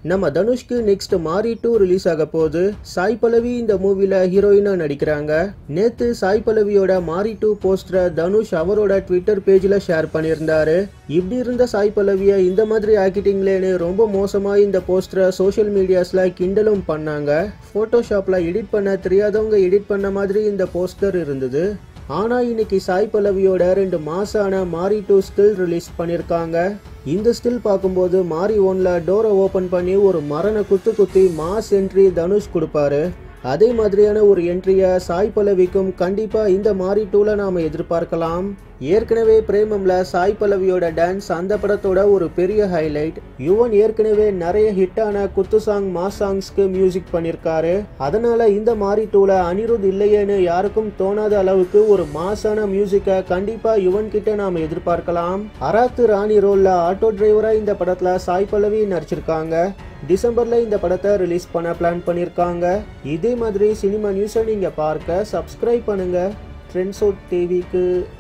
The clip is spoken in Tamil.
நம்ம தனுஷ்க்கு நெக்ஸ்ட் மாரி டூ ரிலீஸ் ஆக போகுது சாய் பல்லவி இந்த மூவில ஹீரோயினா நடிக்கிறாங்க நேத்து சாய் பல்லவியோட மாரி டூ போஸ்டரை தனுஷ் அவரோட ட்விட்டர் பேஜ்ல ஷேர் பண்ணியிருந்தாரு இப்படி இருந்த சாய் பல்லவியை இந்த மாதிரி ஆக்கிட்டீங்களேன்னு ரொம்ப மோசமா இந்த போஸ்டரை சோஷியல் மீடியாஸ்ல கிண்டலும் பண்ணாங்க போட்டோஷாப்ல எடிட் பண்ண தெரியாதவங்க எடிட் பண்ண மாதிரி இந்த போஸ்டர் இருந்தது ஆனா இன்னைக்கு சாய் பல்லவியோட ரெண்டு மாசான மாரி டூ ஸ்டில் ரிலீஸ் பண்ணியிருக்காங்க இந்த ஸ்டில் பார்க்கும்போது மாரி ஒன்ல டோரை ஓபன் பண்ணி ஒரு மரண குத்து குத்தி மாஸ் என்ட்ரி தனுஷ் கொடுப்பாரு அதே மாதிரியான ஒரு என்ட்ரியை சாய் பல்லவிக்கும் கண்டிப்பா இந்த மாரி டூல நாம எதிர்பார்க்கலாம் ஏற்கனவே பிரேமம்ல சாய் பல்லவியோட டான்ஸ் அந்த படத்தோட ஒரு பெரிய ஹைலைட் யுவன் ஏற்கனவே நிறைய ஹிட்டான குத்து சாங் மாஸ் சாங்ஸ்க்கு மியூசிக் பண்ணியிருக்காரு அதனால இந்த மாரி டூல அனிருத் இல்லையேன்னு யாருக்கும் தோணாத அளவுக்கு ஒரு மாசான மியூசிக்கை கண்டிப்பா யுவன் கிட்ட நாம எதிர்பார்க்கலாம் அராத்து ராணி ரோல்ல ஆட்டோ டிரைவரா இந்த படத்துல சாய் பல்லவி நடிச்சிருக்காங்க டிசம்பர்ல இந்த படத்தை ரிலீஸ் பண்ண பிளான் பண்ணியிருக்காங்க இதே மாதிரி சினிமா நியூஸை நீங்க பார்க்க சப்ஸ்கிரைப் பண்ணுங்க ட்ரெண்ட்ஸோட் டிவிக்கு